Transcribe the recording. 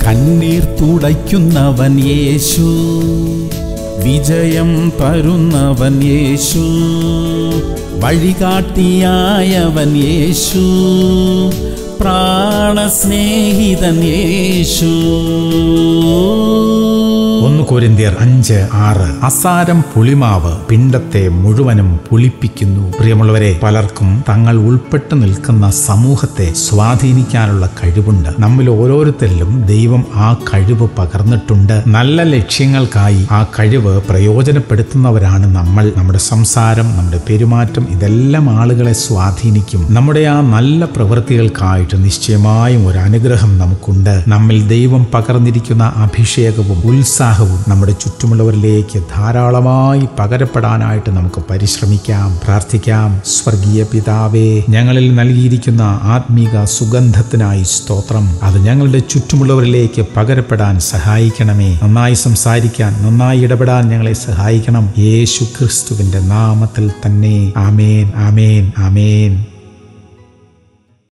കണ്ണീർ തുടയ്ക്കുന്നവൻ യേശു വിജയം തരുന്നവൻ യേശു വഴികാട്ടിയായവൻ യേശു പ്രാണസ്നേഹിതൻ യേശു ഒന്ന് കോരിന്ത്യർ അഞ്ച് ആറ് അസാരം പുളിമാവ് പിണ്ടത്തെ മുഴുവനും പുളിപ്പിക്കുന്നു പ്രിയമുള്ളവരെ പലർക്കും തങ്ങൾ ഉൾപ്പെട്ടു നിൽക്കുന്ന സമൂഹത്തെ സ്വാധീനിക്കാനുള്ള കഴിവുണ്ട് നമ്മിൽ ഓരോരുത്തരിലും ദൈവം ആ കഴിവ് പകർന്നിട്ടുണ്ട് നല്ല ലക്ഷ്യങ്ങൾക്കായി ആ കഴിവ് പ്രയോജനപ്പെടുത്തുന്നവരാണ് നമ്മൾ നമ്മുടെ സംസാരം നമ്മുടെ പെരുമാറ്റം ഇതെല്ലാം ആളുകളെ സ്വാധീനിക്കും നമ്മുടെ ആ നല്ല പ്രവൃത്തികൾക്കായിട്ട് നിശ്ചയമായും ഒരു അനുഗ്രഹം നമുക്കുണ്ട് നമ്മിൽ ദൈവം പകർന്നിരിക്കുന്ന അഭിഷേകവും ഉത്സാഹവും നമ്മുടെ ചുറ്റുമുള്ളവരിലേക്ക് ധാരാളമായി പകരപ്പെടാനായിട്ട് നമുക്ക് പരിശ്രമിക്കാം പ്രാർത്ഥിക്കാം സ്വർഗീയ പിതാവേ ഞങ്ങളിൽ നൽകിയിരിക്കുന്ന ആത്മീക സുഗന്ധത്തിനായി സ്തോത്രം അത് ഞങ്ങളുടെ ചുറ്റുമുള്ളവരിലേക്ക് പകരപ്പെടാൻ സഹായിക്കണമേ നന്നായി സംസാരിക്കാൻ നന്നായി ഇടപെടാൻ ഞങ്ങളെ സഹായിക്കണം യേശു ക്രിസ്തുവിന്റെ നാമത്തിൽ തന്നെ ആമേൻ ആമേൻ ആമേൻ